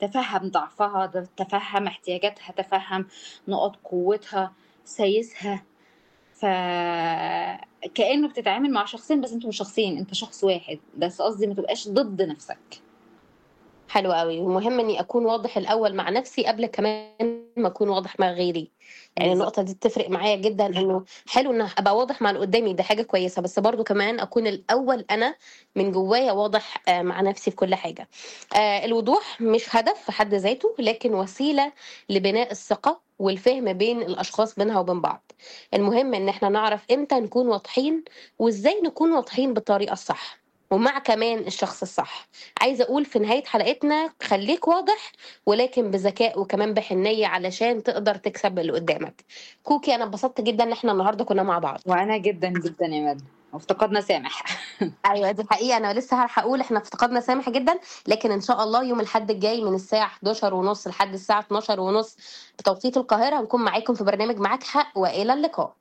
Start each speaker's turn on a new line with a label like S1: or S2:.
S1: تفهم ضعفها د- تفهم احتياجاتها تفهم نقاط قوتها سايسها فكأنه بتتعامل مع شخصين بس انتوا مش شخصين انت شخص واحد بس قصدي ما تبقاش ضد نفسك
S2: حلو قوي ومهم اني اكون واضح الاول مع نفسي قبل كمان ما اكون واضح مع غيري يعني
S1: بالظبط
S2: النقطة دي بتفرق معايا جدا انه حلو ان ابقى واضح مع اللي قدامي ده حاجة كويسة بس برضو كمان اكون الاول انا من جوايا واضح آه، مع نفسي في كل حاجة آه، الوضوح مش هدف في حد ذاته لكن وسيلة لبناء الثقة والفهم بين الاشخاص بينها وبين بعض المهم ان احنا نعرف امتى نكون واضحين وازاي نكون واضحين بالطريقة الصح ومع كمان الشخص الصح عايزة أقول في نهاية حلقتنا خليك واضح ولكن بذكاء وكمان بحنية علشان تقدر تكسب اللي قدامك كوكي أنا اتبسطت جدا إن احنا النهاردة كنا مع بعض
S1: وانا جدا جدا يا مادة وافتقدنا سامح
S2: ايوه دي حقيقه انا لسه هلحق اقول احنا افتقدنا سامح جدا لكن ان شاء الله يوم الاحد الجاي من الساعه 11 ونص لحد الساعه 12 ونص بتوقيت القاهره هنكون معاكم في برنامج معاك حق والى اللقاء